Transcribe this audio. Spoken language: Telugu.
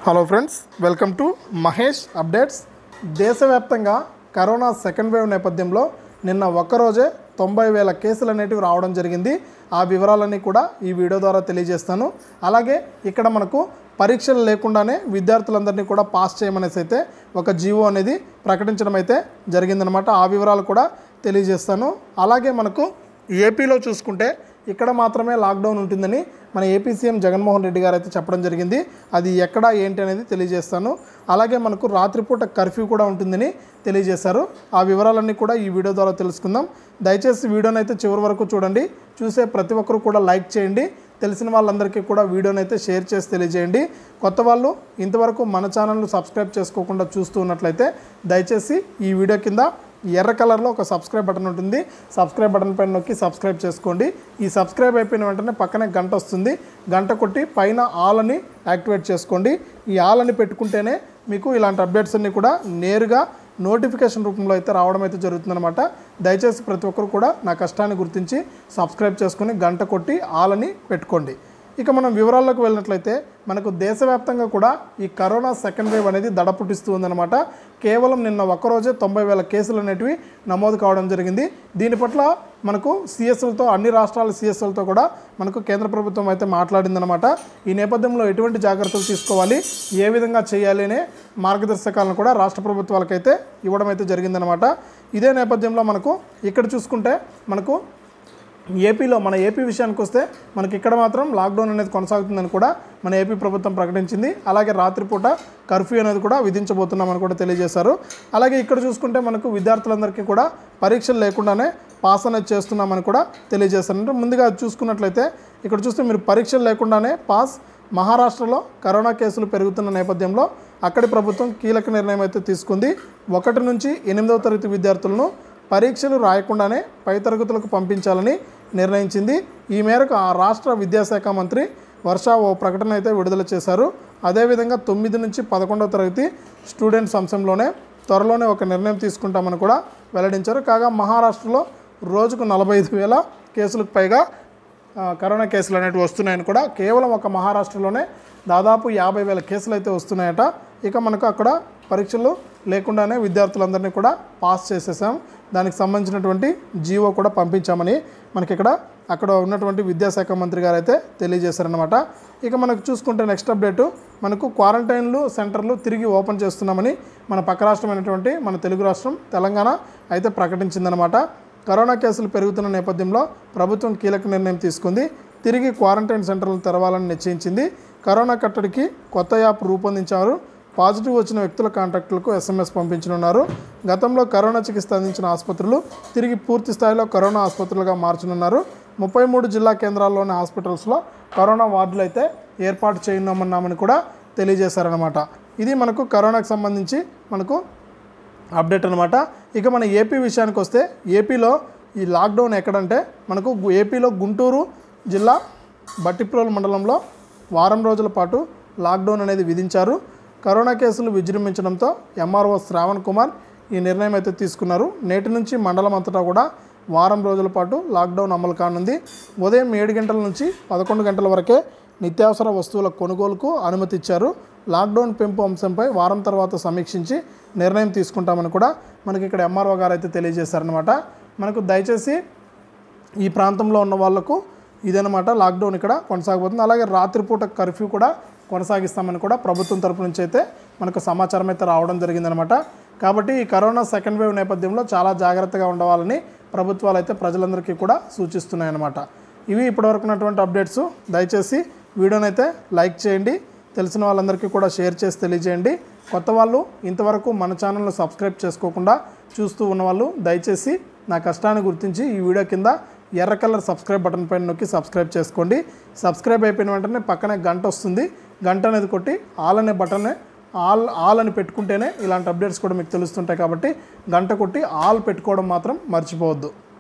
hello friends welcome to Mahesh updates దేశవ్యాప్తంగా కరోనా సెకండ్ వేవ్ నేపథ్యంలో నిన్న ఒక్కరోజే తొంభై వేల కేసులు అనేటివి రావడం జరిగింది ఆ వివరాలన్నీ కూడా ఈ వీడియో ద్వారా తెలియజేస్తాను అలాగే ఇక్కడ మనకు పరీక్షలు లేకుండానే విద్యార్థులందరినీ కూడా పాస్ చేయమనేసి అయితే ఒక జీవో అనేది ప్రకటించడం అయితే జరిగిందనమాట ఆ వివరాలు కూడా తెలియజేస్తాను అలాగే మనకు ఏపీలో చూసుకుంటే ఇక్కడ మాత్రమే లాక్డౌన్ ఉంటుందని మన ఏపీ సీఎం జగన్మోహన్ రెడ్డి గారు అయితే చెప్పడం జరిగింది అది ఎక్కడ ఏంటి అనేది తెలియజేస్తాను అలాగే మనకు రాత్రిపూట కర్ఫ్యూ కూడా ఉంటుందని తెలియజేశారు ఆ వివరాలన్నీ కూడా ఈ వీడియో ద్వారా తెలుసుకుందాం దయచేసి వీడియోని అయితే చివరి వరకు చూడండి చూసే ప్రతి ఒక్కరు కూడా లైక్ చేయండి తెలిసిన వాళ్ళందరికీ కూడా వీడియోని అయితే షేర్ చేసి తెలియజేయండి కొత్త వాళ్ళు ఇంతవరకు మన ఛానల్ను సబ్స్క్రైబ్ చేసుకోకుండా చూస్తూ ఉన్నట్లయితే దయచేసి ఈ వీడియో కింద ఎర్ర కలర్లో ఒక సబ్స్క్రైబ్ బటన్ ఉంటుంది సబ్స్క్రైబ్ బటన్ పైన నొక్కి సబ్స్క్రైబ్ చేసుకోండి ఈ సబ్స్క్రైబ్ అయిపోయిన వెంటనే పక్కనే గంట వస్తుంది గంట కొట్టి పైన ఆల్ అని యాక్టివేట్ చేసుకోండి ఈ ఆల్ అని పెట్టుకుంటేనే మీకు ఇలాంటి అప్డేట్స్ అన్నీ కూడా నేరుగా నోటిఫికేషన్ రూపంలో అయితే రావడం అయితే జరుగుతుందన్నమాట దయచేసి ప్రతి ఒక్కరు కూడా నా కష్టాన్ని గుర్తించి సబ్స్క్రైబ్ చేసుకుని గంట కొట్టి ఆల్ అని పెట్టుకోండి ఇక మనం వివరాల్లోకి వెళ్ళినట్లయితే మనకు దేశవ్యాప్తంగా కూడా ఈ కరోనా సెకండ్ వేవ్ అనేది దడ పుట్టిస్తూ ఉందన్నమాట కేవలం నిన్న ఒక్కరోజే తొంభై వేల కేసులు అనేటివి నమోదు కావడం జరిగింది దీని పట్ల మనకు సిఎస్లతో అన్ని రాష్ట్రాల సిఎస్లతో కూడా మనకు కేంద్ర ప్రభుత్వం అయితే మాట్లాడిందనమాట ఈ నేపథ్యంలో ఎటువంటి జాగ్రత్తలు తీసుకోవాలి ఏ విధంగా చేయాలి అనే మార్గదర్శకాలను కూడా రాష్ట్ర ప్రభుత్వాలకైతే ఇవ్వడం అయితే జరిగిందనమాట ఇదే నేపథ్యంలో మనకు ఇక్కడ చూసుకుంటే మనకు ఏపీలో మన ఏపీ విషయానికి వస్తే మనకి ఇక్కడ మాత్రం లాక్డౌన్ అనేది కొనసాగుతుందని కూడా మన ఏపీ ప్రభుత్వం ప్రకటించింది అలాగే రాత్రిపూట కర్ఫ్యూ అనేది కూడా విధించబోతున్నామని కూడా తెలియజేశారు అలాగే ఇక్కడ చూసుకుంటే మనకు విద్యార్థులందరికీ కూడా పరీక్షలు లేకుండానే పాస్ అనేది చేస్తున్నామని కూడా తెలియజేశారు అంటే ముందుగా చూసుకున్నట్లయితే ఇక్కడ చూస్తే మీరు పరీక్షలు లేకుండానే పాస్ మహారాష్ట్రలో కరోనా కేసులు పెరుగుతున్న నేపథ్యంలో అక్కడి ప్రభుత్వం కీలక నిర్ణయం అయితే తీసుకుంది ఒకటి నుంచి ఎనిమిదవ తరగతి విద్యార్థులను పరీక్షలు రాయకుండానే పై తరగతులకు పంపించాలని నిర్ణయించింది ఈ మేరకు ఆ రాష్ట్ర విద్యాశాఖ మంత్రి వర్ష ఓ ప్రకటన అయితే విడుదల చేశారు అదేవిధంగా తొమ్మిది నుంచి పదకొండవ తరగతి స్టూడెంట్స్ అంశంలోనే త్వరలోనే ఒక నిర్ణయం తీసుకుంటామని కూడా వెల్లడించారు కాగా మహారాష్ట్రలో రోజుకు నలభై ఐదు వేల కేసులకు పైగా ఆ, కరోనా కేసులు అనేవి వస్తున్నాయని కూడా కేవలం ఒక మహారాష్ట్రలోనే దాదాపు యాభై వేల కేసులు అయితే వస్తున్నాయట ఇక మనకు అక్కడ పరీక్షలు లేకుండానే విద్యార్థులందరినీ కూడా పాస్ చేసేసాం దానికి సంబంధించినటువంటి జీవో కూడా పంపించామని మనకి ఇక్కడ అక్కడ ఉన్నటువంటి విద్యాశాఖ మంత్రి గారు అయితే తెలియజేశారనమాట ఇక మనకు చూసుకుంటే నెక్స్ట్ అప్డేటు మనకు క్వారంటైన్లు సెంటర్లు తిరిగి ఓపెన్ చేస్తున్నామని మన పక్క రాష్ట్రమైనటువంటి మన తెలుగు రాష్ట్రం తెలంగాణ అయితే ప్రకటించిందనమాట కరోనా కేసులు పెరుగుతున్న నేపథ్యంలో ప్రభుత్వం కీలక నిర్ణయం తీసుకుంది తిరిగి క్వారంటైన్ సెంటర్లను తెరవాలని నిశ్చయించింది కరోనా కట్టడికి కొత్త యాప్ రూపొందించారు పాజిటివ్ వచ్చిన వ్యక్తుల కాంటాక్టులకు ఎస్ఎంఎస్ పంపించనున్నారు గతంలో కరోనా చికిత్స అందించిన ఆసుపత్రులు తిరిగి పూర్తి స్థాయిలో కరోనా ఆసుపత్రులుగా మార్చనున్నారు ముప్పై మూడు జిల్లా కేంద్రాల్లోని హాస్పిటల్స్లో కరోనా వార్డులు అయితే ఏర్పాటు చేయనున్నామన్నామని కూడా తెలియజేశారనమాట ఇది మనకు కరోనాకు సంబంధించి మనకు అప్డేట్ అనమాట ఇక మన ఏపీ విషయానికి వస్తే ఏపీలో ఈ లాక్డౌన్ ఎక్కడంటే మనకు గు- ఏపీలో గుంటూరు జిల్లా బట్టిప్రోలు మండలంలో వారం రోజుల పాటు లాక్డౌన్ అనేది విధించారు కరోనా కేసులు విజృంభించడంతో ఎంఆర్ఓ శ్రావణ్ కుమార్ ఈ నిర్ణయం అయితే తీసుకున్నారు నేటి నుంచి మండలం అంతటా కూడా వారం రోజుల పాటు లాక్డౌన్ అమలు కానుంది ఉదయం ఏడు గంటల నుంచి పదకొండు గంటల వరకే నిత్యావసర వస్తువుల కొనుగోలుకు అనుమతి ఇచ్చారు లాక్డౌన్ పెంపు అంశంపై వారం తర్వాత సమీక్షించి నిర్ణయం తీసుకుంటామని కూడా మనకి ఇక్కడ ఎంఆర్ఓ గారు అయితే తెలియజేశారనమాట మనకు దయచేసి ఈ ప్రాంతంలో ఉన్న వాళ్లకు ఇదనమాట లాక్డౌన్ ఇక్కడ కొనసాగబోతుంది అలాగే రాత్రిపూట కర్ఫ్యూ కూడా కొనసాగిస్తామని కూడా ప్రభుత్వం తరపు నుంచి అయితే మనకు సమాచారం అయితే రావడం జరిగిందనమాట కాబట్టి ఈ కరోనా సెకండ్ వేవ్ నేపథ్యంలో చాలా జాగ్రత్తగా ఉండవాలని ప్రభుత్వాలు అయితే ప్రజలందరికీ కూడా సూచిస్తున్నాయన్నమాట ఇవి ఇప్పటివరకు ఉన్నటువంటి అప్డేట్స్ దయచేసి వీడియోనైతే లైక్ చేయండి తెలిసిన వాళ్ళందరికీ కూడా షేర్ చేసి తెలియజేయండి కొత్త వాళ్ళు ఇంతవరకు మన ఛానల్ను సబ్స్క్రైబ్ చేసుకోకుండా చూస్తూ ఉన్నవాళ్ళు దయచేసి నా కష్టాన్ని గుర్తించి ఈ వీడియో కింద ఎర్ర కలర్ సబ్స్క్రైబ్ బటన్ పైన నొక్కి సబ్స్క్రైబ్ చేసుకోండి సబ్స్క్రైబ్ అయిపోయిన వెంటనే పక్కనే గంట వస్తుంది గంట అనేది కొట్టి ఆల్ అనే బటన్ ఆల్ ఆల్ అని పెట్టుకుంటేనే ఇలాంటి అప్డేట్స్ కూడా మీకు తెలుస్తుంటాయి కాబట్టి గంట కొట్టి ఆల్ పెట్టుకోవడం మాత్రం మర్చిపోవద్దు